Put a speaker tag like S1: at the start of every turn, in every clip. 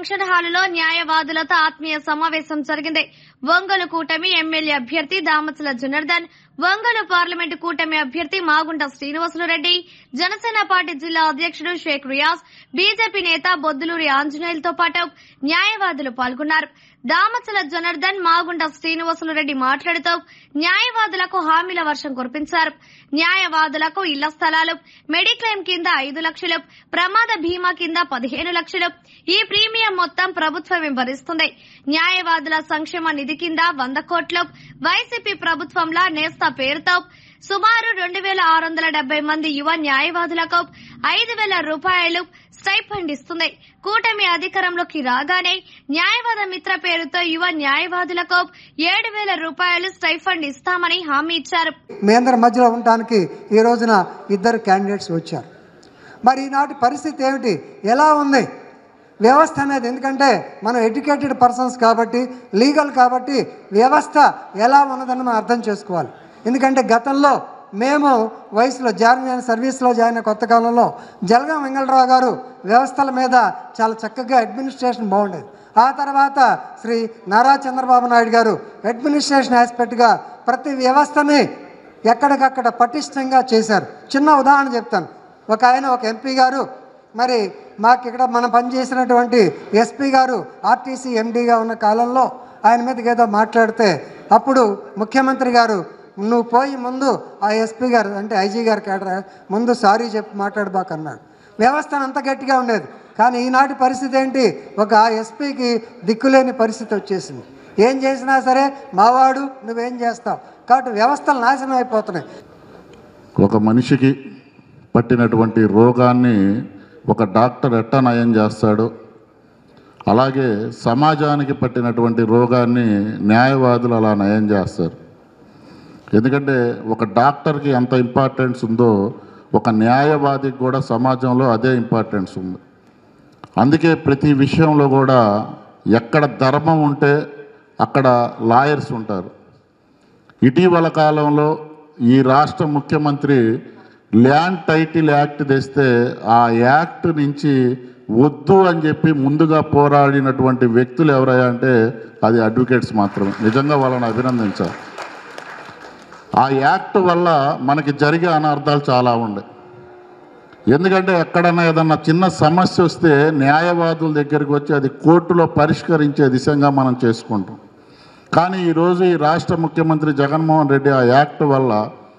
S1: function హాలులో న్యాయవాదులతో ఆత్మీయ సమావేశం జరిగింది ఒంగోలు కూటమి ఎమ్మెల్యే అభ్యర్థి దామచల జనార్దన్ ఒంగోలు పార్లమెంటు కూటమి అభ్యర్థి మాగుంట శ్రీనివాసులు రెడ్డి జనసేన పార్టీ జిల్లా అధ్యక్షుడు షేక్ రియాజ్ బీజేపీ నేత బొద్దులూరి ఆంజనేయులతో పాటు న్యాయవాదులు పాల్గొన్నారు దామచల జనార్దన్ మాగుంట శ్రీనివాసులు రెడ్డి మాట్లాడుతూ న్యాయవాదులకు హామీల వర్షం కురిపించారు న్యాయవాదులకు ఇళ్ల స్థలాలు మెడిక్లెయిమ్ కింద ఐదు లక్షలు ప్రమాద బీమా కింద పదిహేను లక్షలు ఈ ప్రీమియం మొత్తం ప్రభుత్వమే భరిస్తుంది న్యాయవాదుల సంక్షేమ నిధి కింద వంద కోట్లు వైసీపీ ప్రభుత్వంలో నేస్తా పేరుతో సుమారు రెండు వేల ఆరు వందల డెబ్బై మంది యువ న్యాయవాదులకు ఐదు వేల రూపాయలు స్టైఫండ్ ఇస్తుంది కూటమి అధికారంలోకి రాగానే న్యాయవాద మిత్ర పేరుతో యువ న్యాయవాదులకు ఏడు వేల రూపాయలు స్టైఫండ్ ఇస్తామని హామీ ఇచ్చారు
S2: మీ అందరి మధ్యలో ఉండటానికి ఈ రోజున ఇద్దరు క్యాండిడేట్స్ వచ్చారు మరి ఈనాటి పరిస్థితి ఏమిటి ఎలా ఉంది వ్యవస్థ అనేది ఎందుకంటే మనం ఎడ్యుకేటెడ్ పర్సన్స్ కాబట్టి లీగల్ కాబట్టి వ్యవస్థ ఎలా ఉన్నదని మనం అర్థం చేసుకోవాలి ఎందుకంటే గతంలో మేము వయసులో జాయిన్ అయిన సర్వీస్లో జాయిన్ అయిన కొత్త కాలంలో జలగం వెంగళరావు గారు వ్యవస్థల మీద చాలా చక్కగా అడ్మినిస్ట్రేషన్ బాగుండేది ఆ తర్వాత శ్రీ నారా చంద్రబాబు నాయుడు గారు అడ్మినిస్ట్రేషన్ ఆస్పెక్ట్గా ప్రతి వ్యవస్థని ఎక్కడికక్కడ పటిష్టంగా చేశారు చిన్న ఉదాహరణ చెప్తాను ఒక ఆయన ఒక ఎంపీ గారు మరి మాకు ఇక్కడ మనం పనిచేసినటువంటి ఎస్పీ గారు ఆర్టీసీ ఎండీగా ఉన్న కాలంలో ఆయన మీద ఏదో మాట్లాడితే అప్పుడు ముఖ్యమంత్రి గారు నువ్వు పోయి ముందు ఆ ఎస్పీ గారు అంటే ఐజీ గారు కేటరా ముందు సారీ చెప్పి మాట్లాడబాకు అన్నాడు వ్యవస్థ అంత గట్టిగా ఉండేది కానీ ఈనాటి పరిస్థితి ఏంటి ఒక ఎస్పీకి దిక్కులేని పరిస్థితి వచ్చేసింది ఏం చేసినా సరే మావాడు నువ్వేం చేస్తావు కాబట్టి వ్యవస్థలు నాశనం అయిపోతున్నాయి
S3: ఒక మనిషికి పట్టినటువంటి రోగాన్ని ఒక డాక్టర్ ఎట్టా నయం చేస్తాడు అలాగే సమాజానికి పట్టినటువంటి రోగాన్ని న్యాయవాదులు అలా నయం చేస్తారు ఎందుకంటే ఒక డాక్టర్కి ఎంత ఇంపార్టెన్స్ ఉందో ఒక న్యాయవాదికి కూడా సమాజంలో అదే ఇంపార్టెన్స్ ఉంది అందుకే ప్రతి విషయంలో కూడా ఎక్కడ ధర్మం ఉంటే అక్కడ లాయర్స్ ఉంటారు ఇటీవల కాలంలో ఈ రాష్ట్ర ముఖ్యమంత్రి ల్యాండ్ టైటిల్ యాక్ట్ తెస్తే ఆ యాక్ట్ నుంచి వద్దు అని చెప్పి ముందుగా పోరాడినటువంటి వ్యక్తులు ఎవరయ్యా అంటే అది అడ్వకేట్స్ మాత్రమే నిజంగా వాళ్ళని అభినందించాలి ఆ యాక్ట్ వల్ల మనకి జరిగే అనర్థాలు చాలా ఉన్నాయి ఎందుకంటే ఎక్కడన్నా ఏదన్నా చిన్న సమస్య వస్తే న్యాయవాదుల దగ్గరికి వచ్చి అది కోర్టులో పరిష్కరించే దిశగా మనం చేసుకుంటాం కానీ ఈరోజు ఈ రాష్ట్ర ముఖ్యమంత్రి జగన్మోహన్ రెడ్డి ఆ యాక్ట్ వల్ల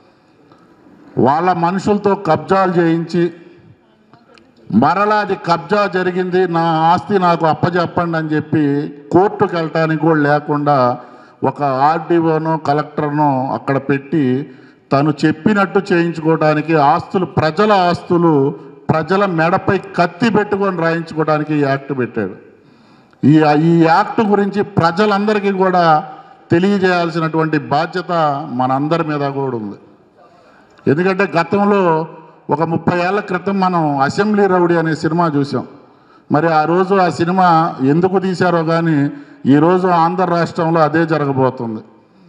S3: వాళ్ళ మనుషులతో కబ్జాలు చేయించి మరలా అది కబ్జా జరిగింది నా ఆస్తి నాకు అప్పచెప్పండి అని చెప్పి కోర్టుకు వెళ్ళటానికి కూడా లేకుండా ఒక ఆర్డీఓనో కలెక్టర్నో అక్కడ పెట్టి తను చెప్పినట్టు చేయించుకోవడానికి ఆస్తులు ప్రజల ఆస్తులు ప్రజల మెడపై కత్తి పెట్టుకొని రాయించుకోవడానికి ఈ యాక్ట్ పెట్టాడు ఈ ఈ యాక్ట్ గురించి ప్రజలందరికీ కూడా తెలియజేయాల్సినటువంటి బాధ్యత మనందరి మీద కూడా ఉంది ఎందుకంటే గతంలో ఒక ముప్పై ఏళ్ల క్రితం మనం అసెంబ్లీ రౌడీ అనే సినిమా చూసాం మరి ఆ రోజు ఆ సినిమా ఎందుకు తీశారో కానీ ఈరోజు ఆంధ్ర రాష్ట్రంలో అదే జరగబోతుంది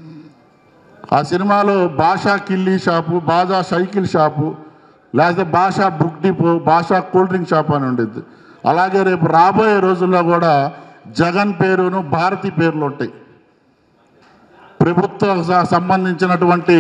S3: ఆ సినిమాలో భాషా కిల్లీ షాపు బాజా సైకిల్ షాపు లేకపోతే Basha book depot Basha cool drink shop అని ఉండిద్ది అలాగే రేపు రాబోయే రోజుల్లో కూడా జగన్ పేరును భారతి పేర్లు ఉంటాయి ప్రభుత్వ స- సంబంధించినటువంటి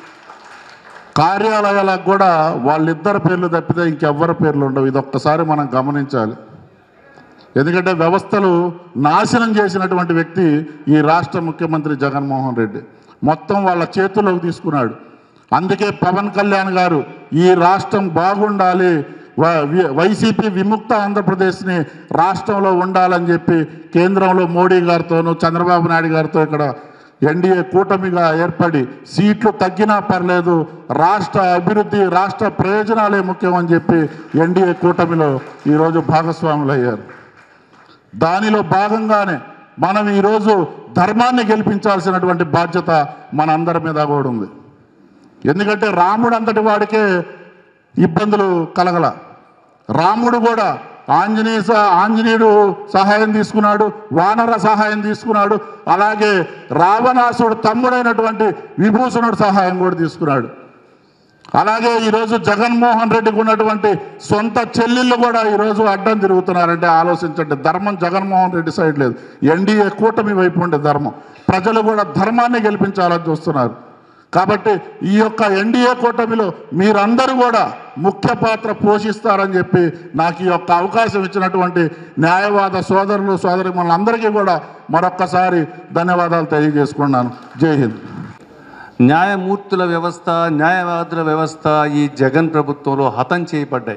S3: కార్యాలయాలకు కూడా వాళ్ళిద్దరి పేర్లు తప్పితే ఇంకెవ్వరి పేర్లు ఉండవు ఇది ఒక్కసారి మనం గమనించాలి ఎందుకంటే వ్యవస్థలు నాశనం చేసినటువంటి వ్యక్తి ఈ రాష్ట్ర ముఖ్యమంత్రి జగన్మోహన్ రెడ్డి మొత్తం వాళ్ళ చేతుల్లోకి తీసుకున్నాడు అందుకే పవన్ కళ్యాణ్ గారు ఈ రాష్ట్రం బాగుండాలి వ- వి- వైసీపీ విముక్త ఆంధ్రప్రదేశ్ని రాష్ట్రంలో ఉండాలని చెప్పి కేంద్రంలో మోడీ గారితోనూ చంద్రబాబు నాయుడు గారితో ఇక్కడ ఎన్డీఏ కూటమిగా ఏర్పడి సీట్లు తగ్గినా పర్లేదు రాష్ట్ర అభివృద్ధి రాష్ట్ర ప్రయోజనాలే ముఖ్యం అని చెప్పి ఎన్డీఏ కూటమిలో ఈరోజు భాగస్వాములు అయ్యారు దానిలో భాగంగానే మనం ఈరోజు ధర్మాన్ని గెలిపించాల్సినటువంటి బాధ్యత మనందరి మీద కూడా ఉంది ఎందుకంటే రాముడు అంతటి వాడికే ఇబ్బందులు కలగల రాముడు కూడా ఆంజనేయ స- ఆంజనేయుడు సహాయం తీసుకున్నాడు వానర సహాయం తీసుకున్నాడు అలాగే రావణాసుడు తమ్ముడైనటువంటి విభూషణుడు సహాయం కూడా తీసుకున్నాడు అలాగే ఈరోజు జగన్మోహన్ రెడ్డికి ఉన్నటువంటి సొంత చెల్లెళ్ళు కూడా ఈరోజు అడ్డం తిరుగుతున్నారంటే ఆలోచించండి ధర్మం జగన్మోహన్ రెడ్డి సైడ్ లేదు ఎన్డీఏ కూటమి వైపు ఉండే ధర్మం ప్రజలు కూడా ధర్మాన్ని గెలిపించాలని చూస్తున్నారు కాబట్టి ఈ యొక్క ఎన్డీఏ కూటమిలో మీరందరూ కూడా ముఖ్య పాత్ర పోషిస్తారని చెప్పి నాకు ఈ యొక్క అవకాశం ఇచ్చినటువంటి న్యాయవాద సోదరులు సోదరి అందరికీ కూడా మరొక్కసారి ధన్యవాదాలు తెలియజేసుకున్నాను జై హింద్
S4: న్యాయమూర్తుల వ్యవస్థ న్యాయవాదుల వ్యవస్థ ఈ జగన్ ప్రభుత్వంలో హతం చేయబడ్డాయి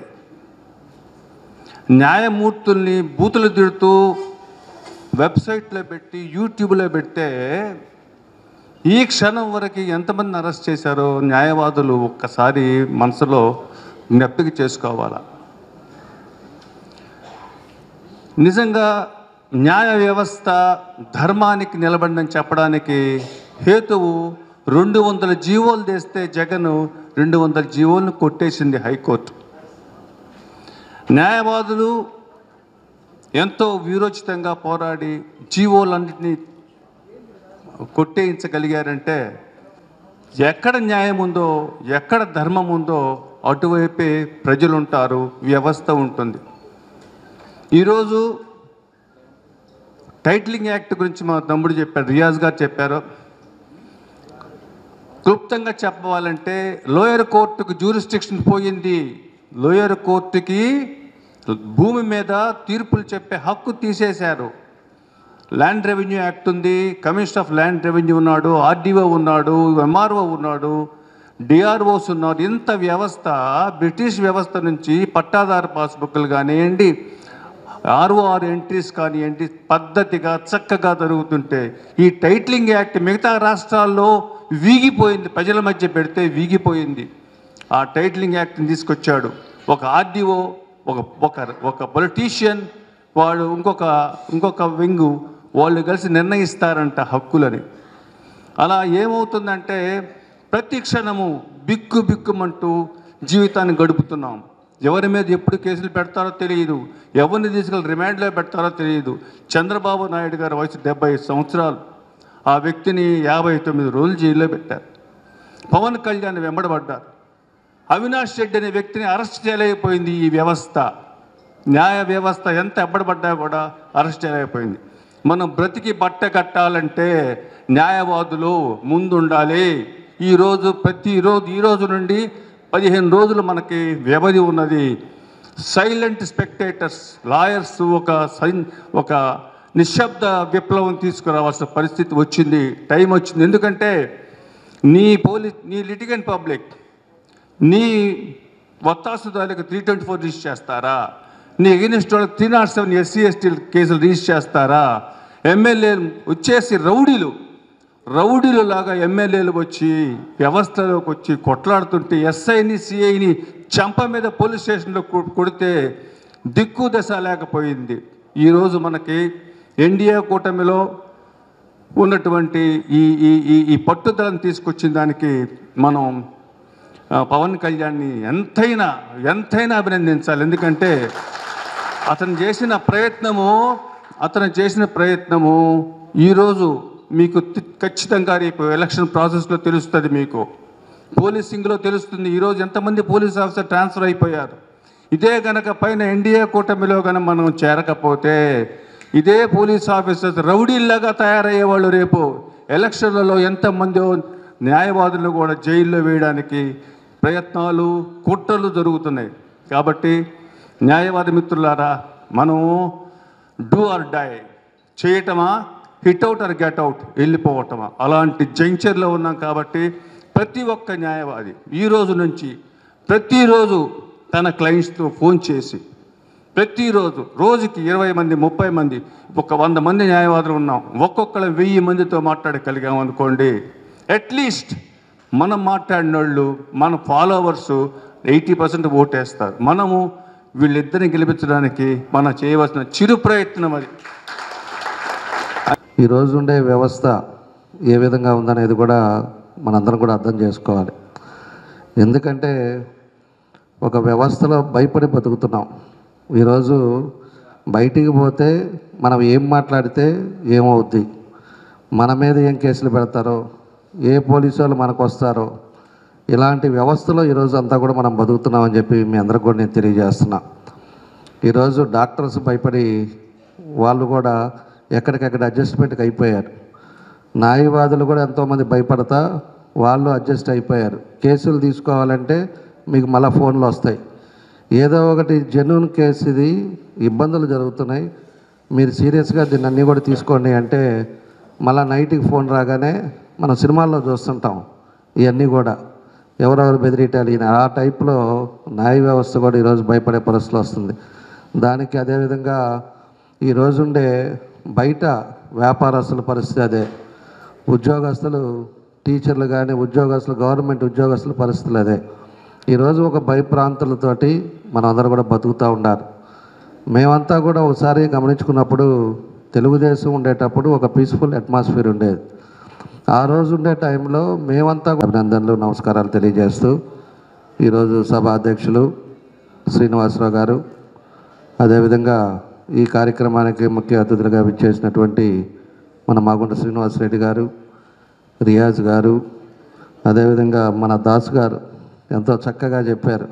S4: న్యాయమూర్తుల్ని బూతులు తిడుతూ వెబ్సైట్లో పెట్టి యూట్యూబ్లో పెట్టే ఈ క్షణం వరకు ఎంతమంది అరెస్ట్ చేశారో న్యాయవాదులు ఒక్కసారి మనసులో జ్ఞప్తికి చేసుకోవాలా నిజంగా న్యాయ వ్యవస్థ ధర్మానికి నిలబడిందని చెప్పడానికి హేతువు రెండు వందల జీవోలు తెస్తే జగన్ రెండు వందల జీవోలను కొట్టేసింది హైకోర్టు న్యాయవాదులు ఎంతో వీరోచితంగా పోరాడి జీవోలన్నింటినీ కొట్టేయించగలిగారంటే ఎక్కడ న్యాయం ఉందో ఎక్కడ ధర్మం ఉందో అటువైపే ప్రజలు ఉంటారు వ్యవస్థ ఉంటుంది ఈరోజు టైటిలింగ్ యాక్ట్ గురించి మా తమ్ముడు చెప్పారు రియాజ్ గారు చెప్పారు క్లుప్తంగా చెప్పవాలంటే లోయర్ కోర్టుకు జ్యూరిస్టిక్షన్ పోయింది లోయర్ కోర్టుకి భూమి మీద తీర్పులు చెప్పే హక్కు తీసేశారు ల్యాండ్ రెవెన్యూ యాక్ట్ ఉంది కమిషన్ ఆఫ్ ల్యాండ్ రెవెన్యూ ఉన్నాడు ఆర్డీఓ ఉన్నాడు ఎంఆర్ఓ ఉన్నాడు డిఆర్ఓస్ ఉన్నారు ఇంత వ్యవస్థ బ్రిటిష్ వ్యవస్థ నుంచి పట్టాదారు పాస్బుక్లు కానివ్వండి ఆర్ఓఆర్ ఎంట్రీస్ కానివ్వండి పద్ధతిగా చక్కగా జరుగుతుంటే ఈ టైటిలింగ్ యాక్ట్ మిగతా రాష్ట్రాల్లో వీగిపోయింది ప్రజల మధ్య పెడితే వీగిపోయింది ఆ టైటిలింగ్ యాక్ట్ని తీసుకొచ్చాడు ఒక ఆర్డీఓ ఒక ఒక ఒక పొలిటీషియన్ వాడు ఇంకొక ఇంకొక వింగు వాళ్ళు కలిసి నిర్ణయిస్తారంట హక్కులని అలా ఏమవుతుందంటే ప్రతి క్షణము బిక్కు బిక్కుమంటూ జీవితాన్ని గడుపుతున్నాం ఎవరి మీద ఎప్పుడు కేసులు పెడతారో తెలియదు ఎవరిని తీసుకెళ్ళి రిమాండ్లో పెడతారో తెలియదు చంద్రబాబు నాయుడు గారి వయసు డెబ్బై సంవత్సరాలు ఆ వ్యక్తిని యాభై తొమ్మిది రోజులు జైల్లో పెట్టారు పవన్ కళ్యాణ్ వెంబడబడ్డారు అవినాష్ రెడ్డి అనే వ్యక్తిని అరెస్ట్ చేయలేకపోయింది ఈ వ్యవస్థ న్యాయ వ్యవస్థ ఎంత ఎబ్బడబడ్డా కూడా అరెస్ట్ చేయలేకపోయింది మనం బ్రతికి బట్ట కట్టాలంటే న్యాయవాదులు ముందుండాలి ఈరోజు ప్రతిరోజు ఈ రోజు నుండి పదిహేను రోజులు మనకి వ్యవధి ఉన్నది సైలెంట్ స్పెక్టేటర్స్ లాయర్స్ ఒక సైన్ ఒక నిశ్శబ్ద విప్లవం తీసుకురావాల్సిన పరిస్థితి వచ్చింది టైం వచ్చింది ఎందుకంటే నీ పోలీస్ నీ లిటిగెంట్ పబ్లిక్ నీ వత్తాసుదారులకు త్రీ ట్వంటీ ఫోర్ రిజిస్టర్ చేస్తారా నీ ఎగెనిస్ట్ వాళ్ళకి three not seven SC ST కేసులు రిజిస్టర్ చేస్తారా ఎమ్మెల్యే వచ్చేసి రౌడీలు రౌడీలు లాగా ఎమ్మెల్యేలు వచ్చి వ్యవస్థలోకి వచ్చి కొట్లాడుతుంటే ఎస్ఐని సిఐని చంప మీద పోలీస్ స్టేషన్లో కొ- కొడితే దిక్కు దశ లేకపోయింది ఈరోజు మనకి ఎన్డీఏ కూటమిలో ఉన్నటువంటి ఈ ఈ ఈ ఈ పట్టుదలను తీసుకొచ్చిన దానికి మనం ఆ, పవన్ కళ్యాణ్ని ఎంతైనా ఎంతైనా అభినందించాలి ఎందుకంటే అతను చేసిన ప్రయత్నము అతను చేసిన ప్రయత్నము ఈరోజు మీకు తి- ఖచ్చితంగా రేపు ఎలక్షన్ ప్రాసెస్లో తెలుస్తుంది మీకు పోలీసింగ్లో తెలుస్తుంది ఈరోజు ఎంతమంది పోలీస్ ఆఫీసర్ ట్రాన్స్ఫర్ అయిపోయారు ఇదే గనక పైన ఎన్డీఏ కూటమిలో గనక మనం చేరకపోతే ఇదే పోలీస్ ఆఫీసర్స్ రౌడీల్లాగా తయారయ్యేవాళ్ళు రేపు ఎలక్షన్లలో ఎంతమంది న్యాయవాదులను కూడా జైల్లో వేయడానికి ప్రయత్నాలు కుట్రలు జరుగుతున్నాయి కాబట్టి న్యాయవాది మిత్రులారా మనము డూ ఆర్ డై చేయటమా hit out or get out వెళ్ళిపోవటమా అలాంటి జంక్చర్లో ఉన్నాం కాబట్టి ప్రతి ఒక్క న్యాయవాది ఈ రోజు నుంచి ప్రతిరోజు తన క్లయింట్స్తో ఫోన్ చేసి ప్రతిరోజు రోజుకి ఇరవై మంది ముప్పై మంది ఒక వంద మంది న్యాయవాదులు ఉన్నాం ఒక్కొక్కరు వెయ్యి మందితో మాట్లాడగలిగాం అనుకోండి అట్లీస్ట్ మనం మాట్లాడిన వాళ్ళు మన ఫాలోవర్స్ ఎయిటీ పర్సెంట్ ఓటేస్తారు మనము వీళ్ళిద్దరిని గెలిపించడానికి మనం చేయవలసిన చిరు ప్రయత్నం అది
S5: ఈ రోజు ఉండే వ్యవస్థ ఏ విధంగా ఉందనేది కూడా మనందరం కూడా అర్థం చేసుకోవాలి ఎందుకంటే ఒక వ్యవస్థలో భయపడి బతుకుతున్నాం ఈరోజు బయటికి పోతే మనం ఏం మాట్లాడితే ఏమవుద్ది మన మీద ఏం కేసులు పెడతారో ఏ పోలీసు వాళ్ళు మనకు వస్తారో ఇలాంటి వ్యవస్థలో ఈరోజు అంతా కూడా మనం బతుకుతున్నామని చెప్పి మీ అందరికి కూడా నేను తెలియజేస్తున్నా ఈరోజు డాక్టర్స్ భయపడి వాళ్ళు కూడా ఎక్కడికక్కడ అడ్జస్ట్మెంట్కి అయిపోయారు న్యాయవాదులు కూడా ఎంతోమంది భయపడతా వాళ్ళు అడ్జస్ట్ అయిపోయారు కేసులు తీసుకోవాలంటే మీకు మళ్ళీ ఫోన్లు వస్తాయి ఏదో ఒకటి జెన్యున్ కేసు ఇది ఇబ్బందులు జరుగుతున్నాయి మీరు సీరియస్గా దీన్ని అన్నీ కూడా తీసుకోండి అంటే మళ్ళీ నైట్కి ఫోన్ రాగానే మనం సినిమాల్లో చూస్తుంటాం ఇవన్నీ కూడా ఎవరెవరు బెదిరియటాలు ఈయన ఆ టైప్లో న్యాయ వ్యవస్థ కూడా ఈరోజు భయపడే పరిస్థితి వస్తుంది దానికి అదేవిధంగా ఈ రోజుండే బయట వ్యాపారస్తుల పరిస్థితి అదే ఉద్యోగస్తులు టీచర్లు కానీ ఉద్యోగస్తులు గవర్నమెంట్ ఉద్యోగస్తుల పరిస్థితులు అదే ఈరోజు ఒక భయప్రాంతులతోటి మనం అందరూ కూడా బతుకుతూ ఉండాలి మేమంతా కూడా ఒకసారి గమనించుకున్నప్పుడు తెలుగుదేశం ఉండేటప్పుడు ఒక పీస్ఫుల్ అట్మాస్ఫియర్ ఉండేది ఆ రోజు ఉండే టైంలో మేమంతా కూడా అభినందనలు నమస్కారాలు తెలియజేస్తూ ఈరోజు సభ అధ్యక్షులు శ్రీనివాసరావు గారు అదేవిధంగా ఈ కార్యక్రమానికి ముఖ్య అతిథులుగా విచ్చేసినటువంటి మన మాగుంట శ్రీనివాసరెడ్డి గారు రియాజ్ గారు అదేవిధంగా మన దాస్ గారు ఎంతో చక్కగా చెప్పారు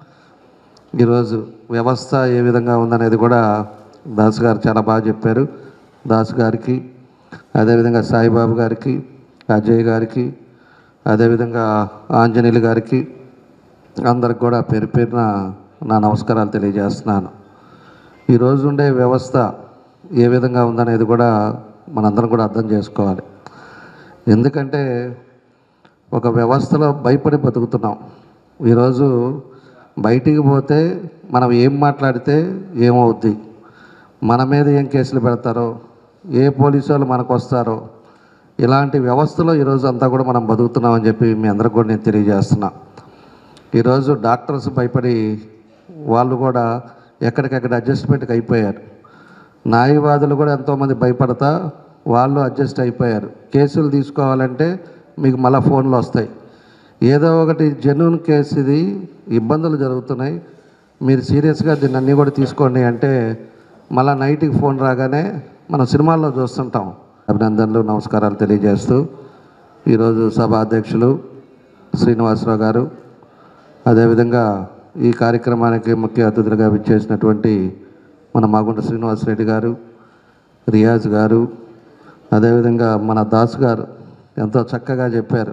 S5: ఈరోజు వ్యవస్థ ఏ విధంగా ఉందనేది కూడా దాస్ గారు చాలా బాగా చెప్పారు దాస్ గారికి అదేవిధంగా సాయిబాబు గారికి అజయ్ గారికి అదేవిధంగా ఆంజనేయులు గారికి అందరికి కూడా పేరు పేరున నా నమస్కారాలు తెలియజేస్తున్నాను ఈరోజు ఉండే వ్యవస్థ ఏ విధంగా ఉందనేది కూడా మనందరం కూడా అర్థం చేసుకోవాలి ఎందుకంటే ఒక వ్యవస్థలో భయపడి బతుకుతున్నాం ఈరోజు బయటికి పోతే మనం ఏం మాట్లాడితే ఏమవుద్ది మన మీద ఏం కేసులు పెడతారో ఏ పోలీసు వాళ్ళు మనకు వస్తారో ఇలాంటి వ్యవస్థలో ఈరోజు అంతా కూడా మనం బతుకుతున్నామని చెప్పి మీ అందరికి కూడా నేను తెలియజేస్తున్నా ఈరోజు డాక్టర్స్ భయపడి వాళ్ళు కూడా ఎక్కడికక్కడ అడ్జస్ట్మెంట్కి అయిపోయారు న్యాయవాదులు కూడా ఎంతోమంది భయపడతా వాళ్ళు అడ్జస్ట్ అయిపోయారు కేసులు తీసుకోవాలంటే మీకు మళ్ళీ ఫోన్లు వస్తాయి ఏదో ఒకటి జెన్యున్ కేసు ఇది ఇబ్బందులు జరుగుతున్నాయి మీరు సీరియస్గా దీన్ని అన్నీ కూడా తీసుకోండి అంటే మళ్ళీ నైట్కి ఫోన్ రాగానే మనం సినిమాల్లో చూస్తుంటాం అభినందనలు నమస్కారాలు తెలియజేస్తూ ఈరోజు సభ అధ్యక్షులు శ్రీనివాసరావు గారు అదేవిధంగా ఈ కార్యక్రమానికి ముఖ్య అతిథులుగా విచ్చేసినటువంటి మన మాగుంట శ్రీనివాసరెడ్డి గారు రియాజ్ గారు అదేవిధంగా మన దాస్ గారు ఎంతో చక్కగా చెప్పారు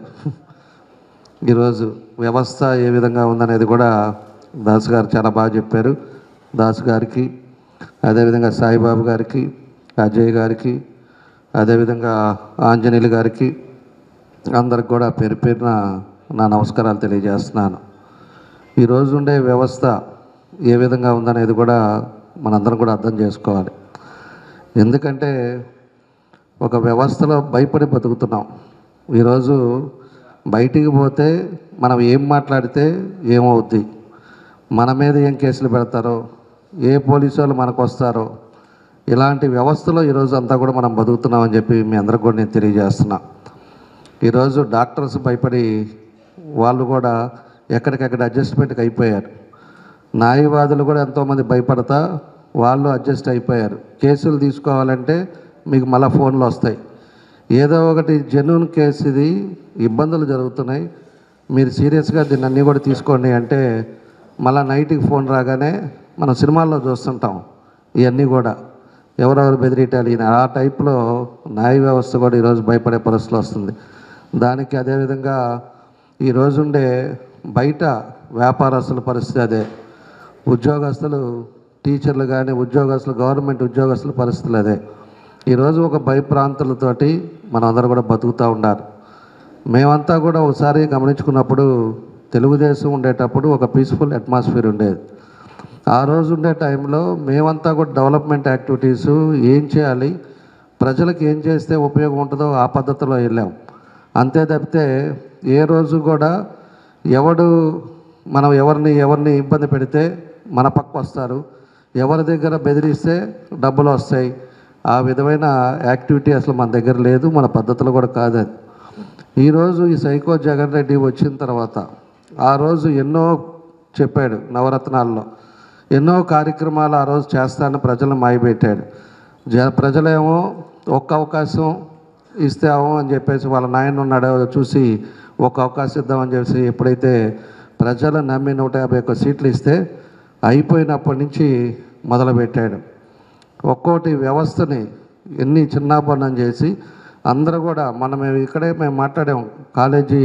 S5: ఈరోజు వ్యవస్థ ఏ విధంగా ఉందనేది కూడా దాస్ గారు చాలా బాగా చెప్పారు దాస్ గారికి అదేవిధంగా సాయిబాబు గారికి అజయ్ గారికి అదేవిధంగా ఆంజనేయులు గారికి అందరికి కూడా పేరు పేరున నా నమస్కారాలు తెలియజేస్తున్నాను ఈరోజు ఉండే వ్యవస్థ ఏ విధంగా ఉందనేది కూడా మనందరం కూడా అర్థం చేసుకోవాలి ఎందుకంటే ఒక వ్యవస్థలో భయపడి బతుకుతున్నాం ఈరోజు బయటికి పోతే మనం ఏం మాట్లాడితే ఏమవుద్ది మన మీద ఏం కేసులు పెడతారో ఏ పోలీసు వాళ్ళు మనకు వస్తారో ఇలాంటి వ్యవస్థలో ఈరోజు అంతా కూడా మనం బతుకుతున్నామని చెప్పి మీ అందరికి కూడా నేను తెలియజేస్తున్నా ఈరోజు డాక్టర్స్ భయపడి వాళ్ళు కూడా ఎక్కడికక్కడ అడ్జస్ట్మెంట్కి అయిపోయారు న్యాయవాదులు కూడా ఎంతోమంది భయపడతా వాళ్ళు అడ్జస్ట్ అయిపోయారు కేసులు తీసుకోవాలంటే మీకు మళ్ళీ ఫోన్లు వస్తాయి ఏదో ఒకటి జెన్యున్ కేసు ఇది ఇబ్బందులు జరుగుతున్నాయి మీరు సీరియస్గా దీన్ని అన్నీ కూడా తీసుకోండి అంటే మళ్ళీ నైట్కి ఫోన్ రాగానే మనం సినిమాల్లో చూస్తుంటాం ఇవన్నీ కూడా ఎవరెవరు బెదిరియటాలు ఈయన ఆ టైప్లో న్యాయ వ్యవస్థ కూడా ఈరోజు భయపడే పరిస్థితి వస్తుంది దానికి అదేవిధంగా ఈ రోజుండే బయట వ్యాపారస్తుల పరిస్థితి అదే ఉద్యోగస్తులు టీచర్లు కానీ ఉద్యోగస్తులు గవర్నమెంట్ ఉద్యోగస్తుల పరిస్థితులు అదే ఈరోజు ఒక భయప్రాంతులతోటి మనం అందరూ కూడా బతుకుతూ ఉండాలి మేమంతా కూడా ఒకసారి గమనించుకున్నప్పుడు తెలుగుదేశం ఉండేటప్పుడు ఒక పీస్ఫుల్ అట్మాస్ఫియర్ ఉండేది ఆ రోజు ఉండే టైంలో మేమంతా కూడా డెవలప్మెంట్ యాక్టివిటీస్ ఏం చేయాలి ప్రజలకు ఏం చేస్తే ఉపయోగం ఉంటుందో ఆ పద్ధతిలో వెళ్ళాం అంతే తప్పితే ఏ రోజు కూడా ఎవడు మనం ఎవరిని ఎవరిని ఇబ్బంది పెడితే మన పక్క వస్తారు ఎవరి దగ్గర బెదిరిస్తే డబ్బులు వస్తాయి ఆ విధమైన యాక్టివిటీ అసలు మన దగ్గర లేదు మన పద్ధతులు కూడా కాదు అది ఈరోజు ఈ సైకో జగన్ రెడ్డి వచ్చిన తర్వాత ఆ రోజు ఎన్నో చెప్పాడు నవరత్నాల్లో ఎన్నో కార్యక్రమాలు ఆ రోజు చేస్తానని ప్రజలను మాయబెట్టాడు జ ప్రజలేమో ఒక్క అవకాశం ఇస్తాము అని చెప్పేసి వాళ్ళ నాయన ఉన్నాడో చూసి ఒక అవకాశం ఇద్దామని చెప్పి ఎప్పుడైతే ప్రజలు నమ్మి నూట యాభై ఒక్క సీట్లు ఇస్తే అయిపోయినప్పటి నుంచి మొదలుపెట్టాడు ఒక్కోటి వ్యవస్థని ఎన్ని చిన్నాపన్నం చేసి అందరూ కూడా మనం ఇక్కడే మేము మాట్లాడాం కాలేజీ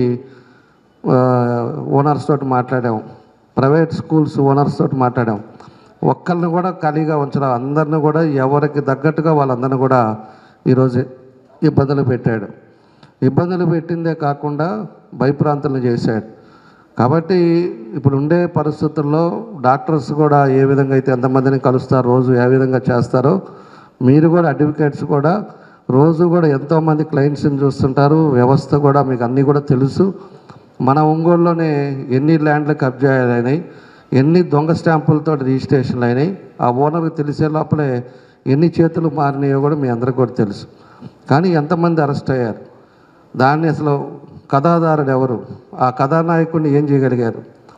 S5: ఆ, ఓనర్స్ తోటి మాట్లాడాం ప్రైవేట్ స్కూల్స్ ఓనర్స్ తోటి మాట్లాడాం ఒక్కరిని కూడా ఖాళీగా ఉంచడం అందరిని కూడా ఎవరికి తగ్గట్టుగా వాళ్ళందరిని కూడా ఈరోజు ఇబ్బందులు పెట్టాడు ఇబ్బందులు పెట్టిందే కాకుండా భయప్రాంతులను చేశాడు కాబట్టి ఇప్పుడు ఉండే పరిస్థితుల్లో డాక్టర్స్ కూడా ఏ విధంగా అయితే ఎంతమందిని కలుస్తారు రోజు ఏ విధంగా చేస్తారో మీరు కూడా అడ్వకేట్స్ కూడా రోజు కూడా ఎంతోమంది క్లయింట్స్ని చూస్తుంటారు వ్యవస్థ కూడా మీకు అన్నీ కూడా తెలుసు మన ఒంగోలులోనే ఎన్ని ల్యాండ్లు కబ్జా అయినాయి ఎన్ని దొంగ స్టాంపులతో రిజిస్ట్రేషన్లు అయినాయి ఆ ఓనర్కి తెలిసే లోపలే ఎన్ని చేతులు మారినాయో కూడా మీ అందరికీ కూడా తెలుసు కానీ ఎంతమంది అరెస్ట్ అయ్యారు దాన్ని అసలు కథాదారుడు ఎవరు ఆ కథానాయకుడిని ఏం చేయగలిగారు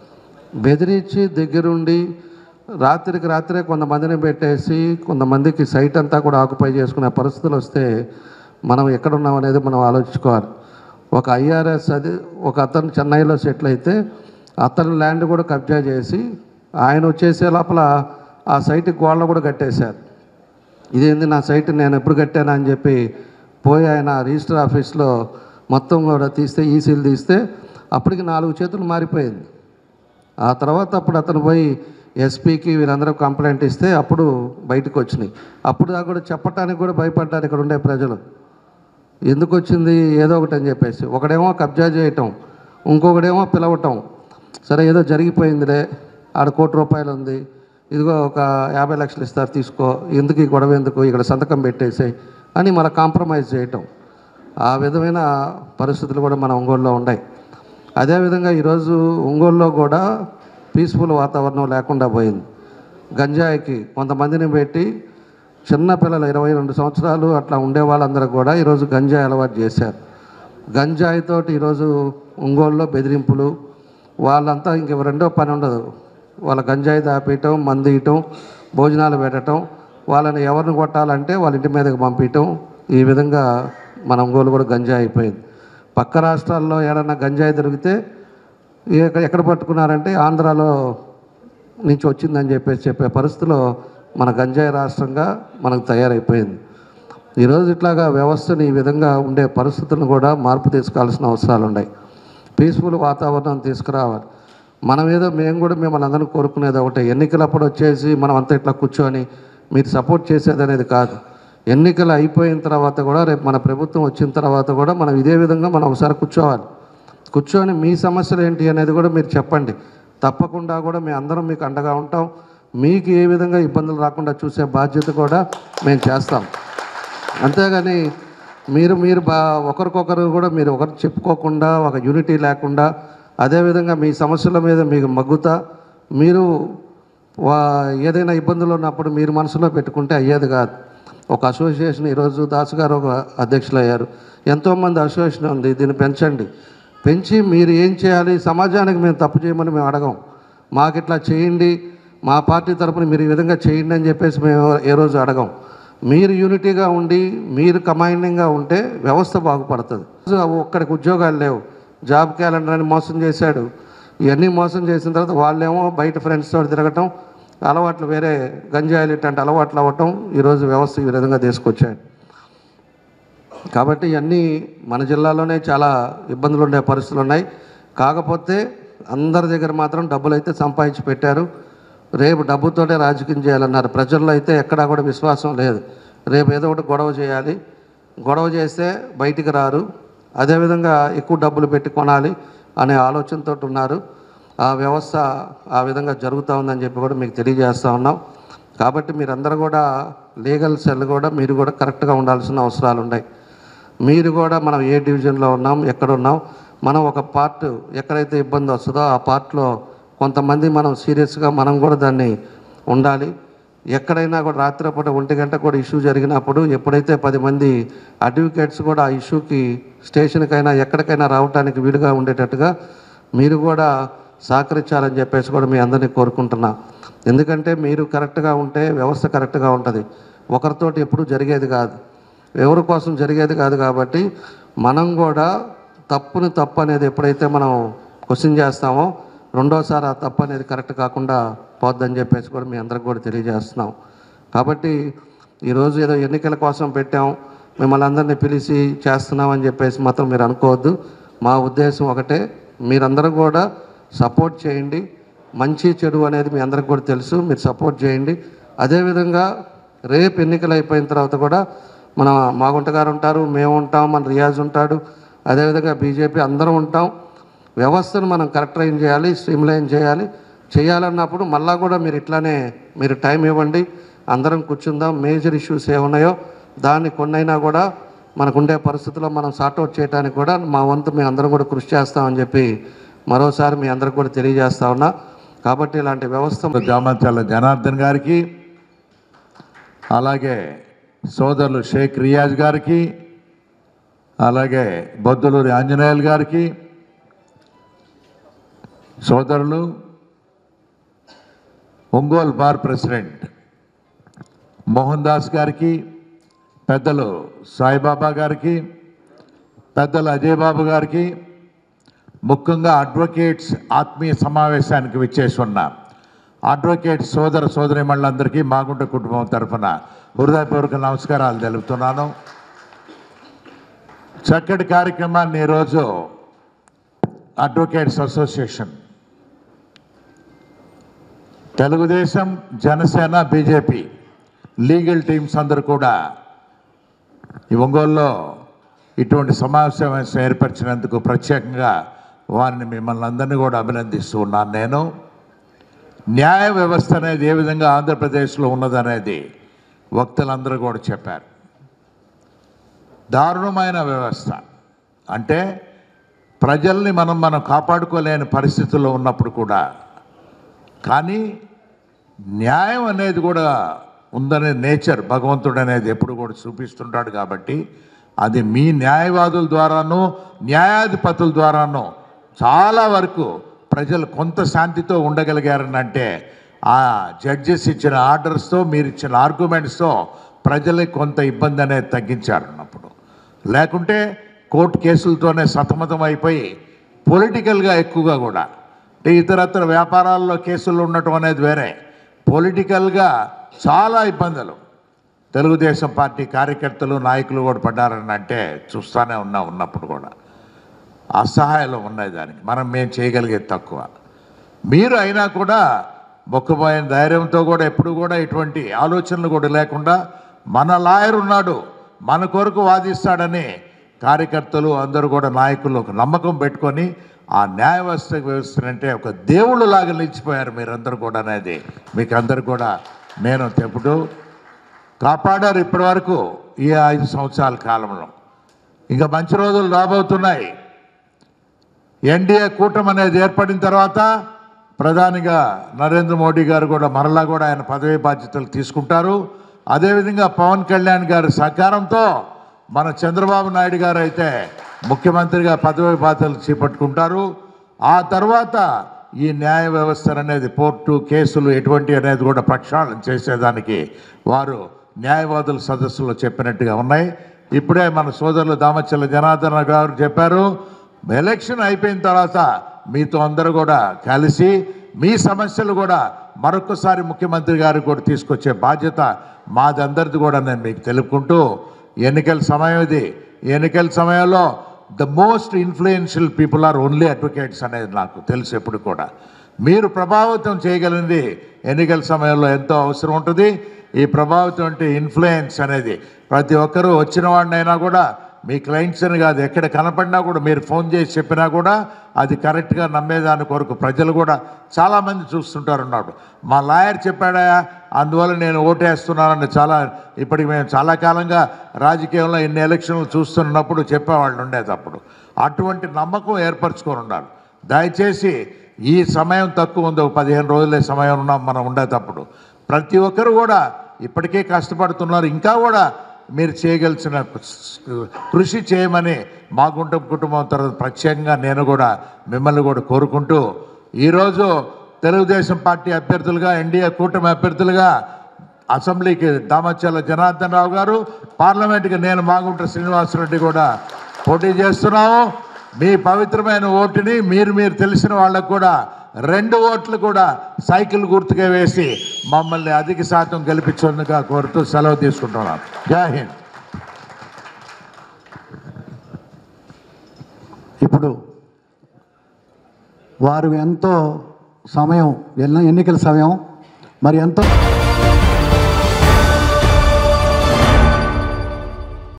S5: బెదిరించి దగ్గరుండి రాత్రికి రాత్రే కొంతమందిని పెట్టేసి కొంతమందికి సైట్ అంతా కూడా ఆక్యుపై చేసుకునే పరిస్థితులు వస్తే మనం ఎక్కడున్నాం అనేది మనం ఆలోచించుకోవాలి ఒక ఐఆర్ఎస్ అది ఒక అతను చెన్నైలో సెటిల్ అయితే అతని ల్యాండ్ కూడా కబ్జా చేసి ఆయన వచ్చేసే లోపల ఆ సైట్కి గోడలు కూడా కట్టేశారు ఇదేంది నా సైట్ నేను ఎప్పుడు కట్టానా అని చెప్పి పోయి ఆయన రిజిస్టర్ ఆఫీస్లో మొత్తం కూడా తీస్తే ఈసీలు తీస్తే అప్పటికి నాలుగు చేతులు మారిపోయింది ఆ తర్వాత అప్పుడు అతను పోయి ఎస్పీకి వీళ్ళందరూ కంప్లైంట్ ఇస్తే అప్పుడు బయటకు వచ్చినాయి అప్పుడు దాకా కూడా చెప్పటానికి కూడా భయపడ్డారు ఇక్కడ ఉండే ప్రజలు ఎందుకు వచ్చింది ఏదో ఒకటి అని చెప్పేసి ఒకడేమో కబ్జా చేయటం ఇంకొకడేమో పిలవటం సరే ఏదో జరిగిపోయిందిలే ఆడ కోటి రూపాయలు ఉంది ఇదిగో ఒక యాభై లక్షలు ఇస్తారు తీసుకో ఎందుకు ఈ గొడవ ఎందుకు ఇక్కడ సంతకం పెట్టేసాయి అని మన కాంప్రమైజ్ చేయటం ఆ విధమైన పరిస్థితులు కూడా మన ఒంగోలులో ఉన్నాయి అదేవిధంగా ఈరోజు ఒంగోలులో కూడా పీస్ఫుల్ వాతావరణం లేకుండా పోయింది గంజాయికి కొంతమందిని పెట్టి చిన్న పిల్లలు ఇరవై రెండు సంవత్సరాలు అట్లా ఉండే వాళ్ళందరూ కూడా ఈరోజు గంజాయి అలవాటు చేశారు గంజాయితోటి ఈరోజు ఒంగోలులో బెదిరింపులు వాళ్ళంతా ఇంక రెండో పని ఉండదు వాళ్ళ గంజాయి దాపేయటం మందు ఇయటం భోజనాలు పెట్టడం వాళ్ళని ఎవరిని కొట్టాలంటే వాళ్ళ ఇంటి మీదకి పంపించటం ఈ విధంగా మన ఒంగోలు కూడా గంజాయి అయిపోయింది పక్క రాష్ట్రాల్లో ఏడన్నా గంజాయి దొరికితే ఎక్కడ ఎక్కడ పట్టుకున్నారంటే ఆంధ్రాలో నుంచి వచ్చిందని చెప్పేసి చెప్పే పరిస్థితిలో మన గంజాయి రాష్ట్రంగా మనకు తయారైపోయింది ఈరోజు ఇట్లాగా వ్యవస్థని ఈ విధంగా ఉండే పరిస్థితులను కూడా మార్పు తీసుకోవాల్సిన అవసరాలు ఉన్నాయి పీస్ఫుల్ వాతావరణం తీసుకురావాలి మనం ఏదో మేము కూడా మిమ్మల్ని అందరం కోరుకునేది ఒకటే ఎన్నికలప్పుడు వచ్చేసి మనం అంతా ఇట్లా కూర్చొని మీరు సపోర్ట్ చేసేది అనేది కాదు ఎన్నికలు అయిపోయిన తర్వాత కూడా రేపు మన ప్రభుత్వం వచ్చిన తర్వాత కూడా మనం ఇదే విధంగా మనం ఒకసారి కూర్చోవాలి కూర్చొని మీ సమస్యలు ఏంటి అనేది కూడా మీరు చెప్పండి తప్పకుండా కూడా మేము అందరం మీకు అండగా ఉంటాం మీకు ఏ విధంగా ఇబ్బందులు రాకుండా చూసే బాధ్యత కూడా మేము చేస్తాం అంతేగాని మీరు మీరు బా ఒకరికొకరు కూడా మీరు ఒకరు చెప్పుకోకుండా ఒక యూనిటీ లేకుండా అదేవిధంగా మీ సమస్యల మీద మీకు మగ్గుతా మీరు వా ఏదైనా ఇబ్బందులు ఉన్నప్పుడు మీరు మనసులో పెట్టుకుంటే అయ్యేది కాదు ఒక అసోసియేషన్ ఈరోజు దాసు గారు ఒక అధ్యక్షులు అయ్యారు ఎంతోమంది అసోసియేషన్ ఉంది దీన్ని పెంచండి పెంచి మీరు ఏం చేయాలి సమాజానికి మేము తప్పు చేయమని మేము అడగం మాకు ఇట్లా చేయండి మా పార్టీ తరపున మీరు ఈ విధంగా చేయండి అని చెప్పేసి మేము ఏ రోజు అడగం మీరు యూనిటీగా ఉండి మీరు కమాండింగ్గా ఉంటే వ్యవస్థ బాగుపడుతుంది ఒక్కడికి ఉద్యోగాలు లేవు జాబ్ క్యాలెండర్ అని మోసం చేశాడు ఇవన్నీ మోసం చేసిన తర్వాత వాళ్ళేమో బయట ఫ్రెండ్స్ తోటి తిరగటం అలవాట్లు వేరే గంజాయిలు ఇట్లాంటి అలవాట్లు అవ్వటం ఈరోజు వ్యవస్థ ఈ విధంగా తీసుకొచ్చాడు కాబట్టి ఇవన్నీ మన జిల్లాలోనే చాలా ఇబ్బందులు ఉండే పరిస్థితులు ఉన్నాయి కాకపోతే అందరి దగ్గర మాత్రం డబ్బులు అయితే సంపాదించి పెట్టారు రేపు డబ్బుతోటే రాజకీయం చేయాలన్నారు ప్రజల్లో అయితే ఎక్కడా కూడా విశ్వాసం లేదు రేపు ఏదో ఒకటి గొడవ చేయాలి గొడవ చేస్తే బయటికి రారు అదేవిధంగా ఎక్కువ డబ్బులు పెట్టి కొనాలి అనే ఆలోచనతో ఉన్నారు ఆ వ్యవస్థ ఆ విధంగా జరుగుతూ ఉందని చెప్పి కూడా మీకు తెలియజేస్తూ ఉన్నాం కాబట్టి మీరందరూ కూడా లీగల్ సెల్ కూడా మీరు కూడా కరెక్ట్గా ఉండాల్సిన అవసరాలు ఉన్నాయి మీరు కూడా మనం ఏ డివిజన్లో ఉన్నాం ఎక్కడ ఉన్నాం మనం ఒక పార్ట్ ఎక్కడైతే ఇబ్బంది వస్తుందో ఆ పార్ట్లో కొంతమంది మనం సీరియస్గా మనం కూడా దాన్ని ఉండాలి ఎక్కడైనా కూడా రాత్రిపూట ఒంటి గంట కూడా ఇష్యూ జరిగినప్పుడు ఎప్పుడైతే పది మంది అడ్వకేట్స్ కూడా ఆ ఇష్యూకి స్టేషన్కైనా ఎక్కడికైనా రావడానికి వీలుగా ఉండేటట్టుగా మీరు కూడా సహకరించాలని చెప్పేసి కూడా మీ అందరినీ కోరుకుంటున్నా ఎందుకంటే మీరు కరెక్ట్గా ఉంటే వ్యవస్థ కరెక్ట్గా ఉంటుంది ఒకరితోటి ఎప్పుడు జరిగేది కాదు ఎవరి కోసం జరిగేది కాదు కాబట్టి మనం కూడా తప్పుని తప్పు అనేది ఎప్పుడైతే మనం క్వశ్చన్ చేస్తామో రెండోసారి ఆ తప్పు అనేది కరెక్ట్ కాకుండా పోద్దని చెప్పేసి కూడా మీ అందరికి కూడా తెలియజేస్తున్నాం కాబట్టి ఈరోజు ఏదో ఎన్నికల కోసం పెట్టాం మిమ్మల్ని అందరినీ పిలిచి చేస్తున్నామని చెప్పేసి మాత్రం మీరు అనుకోవద్దు మా ఉద్దేశం ఒకటే మీరందరూ కూడా సపోర్ట్ చేయండి మంచి చెడు అనేది మీ అందరికి కూడా తెలుసు మీరు సపోర్ట్ చేయండి అదేవిధంగా రేపు ఎన్నికలు అయిపోయిన తర్వాత కూడా మన మాగుంట గారు ఉంటారు మేము ఉంటాం మన రియాజ్ ఉంటాడు అదేవిధంగా బీజేపీ అందరం ఉంటాం వ్యవస్థను మనం కరెక్ట్ లైన్ చేయాలి స్ట్రీమ్లైన్ చేయాలి చేయాలన్నప్పుడు మళ్ళా కూడా మీరు ఇట్లానే మీరు టైం ఇవ్వండి అందరం కూర్చుందాం మేజర్ ఇష్యూస్ ఏమున్నాయో దాన్ని కొన్నైనా కూడా మనకుండే పరిస్థితుల్లో మనం సార్ట్అవుట్ చేయడానికి కూడా మా వంతు మేము అందరం కూడా కృషి చేస్తామని చెప్పి మరోసారి మీ అందరికి కూడా తెలియజేస్తా ఉన్నా కాబట్టి ఇలాంటి వ్యవస్థ
S6: జామంచాల జనార్దన్ గారికి అలాగే సోదరులు షేక్ రియాజ్ గారికి అలాగే బొద్దులూరి ఆంజనేయులు గారికి సోదరులు ఒంగోలు బార్ ప్రెసిడెంట్ మోహన్ దాస్ గారికి పెద్దలు సాయిబాబా గారికి పెద్దలు అజయ్ బాబు గారికి ముఖ్యంగా అడ్వకేట్స్ ఆత్మీయ సమావేశానికి విచ్చేసి ఉన్న అడ్వకేట్స్ సోదర సోదరిమణులందరికీ మాగుంట కుటుంబం తరఫున హృదయపూర్వక నమస్కారాలు తెలుపుతున్నాను చక్కటి కార్యక్రమాన్ని ఈరోజు advocates association Telugu Desam Janasena BJP legal teams అందరూ కూడా ఈ ఒంగోలులో ఇటువంటి సమావేశం ఏర్పరిచినందుకు ప్రత్యేకంగా వారిని మిమ్మల్ని అందరినీ కూడా అభినందిస్తూ ఉన్నాను నేను న్యాయ వ్యవస్థ అనేది ఏ విధంగా ఆంధ్రప్రదేశ్లో ఉన్నదనేది వక్తలందరూ కూడా చెప్పారు దారుణమైన వ్యవస్థ అంటే ప్రజల్ని మనం మనం కాపాడుకోలేని పరిస్థితుల్లో ఉన్నప్పుడు కూడా కానీ న్యాయం అనేది కూడా ఉందనే నేచర్ భగవంతుడు అనేది ఎప్పుడు కూడా చూపిస్తుంటాడు కాబట్టి అది మీ న్యాయవాదుల ద్వారానో న్యాయాధిపతుల ద్వారానో చాలా వరకు ప్రజలు కొంత శాంతితో ఉండగలిగారని అంటే ఆ జడ్జెస్ ఇచ్చిన ఆర్డర్స్తో మీరు ఇచ్చిన ఆర్గ్యుమెంట్స్తో ప్రజలకు కొంత ఇబ్బంది అనేది తగ్గించారు అన్నప్పుడు లేకుంటే కోర్టు కేసులతోనే సతమతం అయిపోయి పొలిటికల్గా ఎక్కువగా కూడా అంటే ఇతరత్ర వ్యాపారాల్లో కేసులు ఉండటం అనేది వేరే పొలిటికల్గా చాలా ఇబ్బందులు తెలుగుదేశం పార్టీ కార్యకర్తలు నాయకులు కూడా పడ్డారని అంటే చూస్తూనే ఉన్నా ఉన్నప్పుడు కూడా అసహాయాలు ఉన్నాయి దానికి మనం మేము చేయగలిగేది తక్కువ మీరు అయినా కూడా మొక్కుపోయిన ధైర్యంతో కూడా ఎప్పుడు కూడా ఇటువంటి ఆలోచనలు కూడా లేకుండా మన లాయర్ ఉన్నాడు మన కొరకు వాదిస్తాడని కార్యకర్తలు అందరూ కూడా నాయకులు ఒక నమ్మకం పెట్టుకొని ఆ న్యాయ వ్యవస్థ వ్యవస్థ అంటే ఒక దేవుళ్ళు లాగా నిలిచిపోయారు మీరందరూ కూడా అనేది మీకు అందరు కూడా నేను చెప్పుతూ కాపాడారు ఇప్పటి వరకు ఈ ఐదు సంవత్సరాల కాలంలో ఇంకా మంచి రోజులు రాబోతున్నాయి ఎన్డీఏ కూటమి అనేది ఏర్పడిన తర్వాత ప్రధానిగా నరేంద్ర మోడీ గారు కూడా మరలా కూడా ఆయన పదవి బాధ్యతలు తీసుకుంటారు అదేవిధంగా పవన్ కళ్యాణ్ గారి సహకారంతో మన చంద్రబాబు నాయుడు గారు అయితే ముఖ్యమంత్రిగా పదవి బాధ్యతలు చేపట్టుకుంటారు ఆ తర్వాత ఈ న్యాయ వ్యవస్థ అనేది కోర్టు కేసులు ఎటువంటి అనేది కూడా ప్రక్షాళన చేసేదానికి వారు న్యాయవాదుల సదస్సులో చెప్పినట్టుగా ఉన్నాయి ఇప్పుడే మన సోదరులు దామచల్ల జనార్దన గారు చెప్పారు ఎలక్షన్ అయిపోయిన తర్వాత మీతో అందరూ కూడా కలిసి మీ సమస్యలు కూడా మరొకసారి ముఖ్యమంత్రి గారికి కూడా తీసుకొచ్చే బాధ్యత మాదందరిది కూడా నేను మీకు తెలుపుకుంటూ ఎన్నికల సమయం ఇది ఎన్నికల సమయంలో the most influential people are only advocates అనేది నాకు తెలుసు ఎప్పుడు కూడా మీరు ప్రభావితం చేయగలిగింది ఎన్నికల సమయంలో ఎంతో అవసరం ఉంటుంది ఈ ప్రభావితం అంటే ఇన్ఫ్లుయెన్స్ అనేది ప్రతి ఒక్కరూ వచ్చిన వాడినైనా కూడా మీ క్లయింట్స్ అని కాదు ఎక్కడ కనపడినా కూడా మీరు ఫోన్ చేసి చెప్పినా కూడా అది కరెక్ట్గా నమ్మేదాని కొరకు ప్రజలు కూడా చాలామంది చూస్తుంటారు ఉన్నాడు మా లాయర్ చెప్పాడా అందువల్ల నేను ఓటేస్తున్నానని చాలా ఇప్పటికి మేము చాలా కాలంగా రాజకీయంలో ఇన్ని ఎలక్షన్లు చూస్తున్నప్పుడు చెప్పేవాళ్ళు ఉండేటప్పుడు అటువంటి నమ్మకం ఏర్పరచుకొని ఉండాలి దయచేసి ఈ సమయం తక్కువ ఉంది ఒక పదిహేను రోజులే సమయం ఉన్నాం మనం ఉండేటప్పుడు ప్రతి ఒక్కరు కూడా ఇప్పటికే కష్టపడుతున్నారు ఇంకా కూడా మీరు చేయగలిసిన కృషి చేయమని మా గుంట కుటుంబం తర్వాత ప్రత్యేకంగా నేను కూడా మిమ్మల్ని కూడా కోరుకుంటూ ఈరోజు తెలుగుదేశం పార్టీ అభ్యర్థులుగా ఎన్డీఏ కూటమి అభ్యర్థులుగా అసెంబ్లీకి దామచల్ల జనార్దన్ రావు గారు పార్లమెంట్కి నేను మాగుంట శ్రీనివాసరెడ్డి కూడా పోటీ చేస్తున్నాము మీ పవిత్రమైన ఓటుని మీరు మీరు తెలిసిన వాళ్ళకు కూడా రెండు ఓట్లు కూడా సైకిల్ గుర్తుగా వేసి మమ్మల్ని అధిక శాతం గెలిపించేందుగా కోరుతూ సెలవు తీసుకుంటున్నాం జై హింద్
S7: ఇప్పుడు వారు ఎంతో సమయం ఎన్న ఎన్నికల సమయం మరి ఎంతో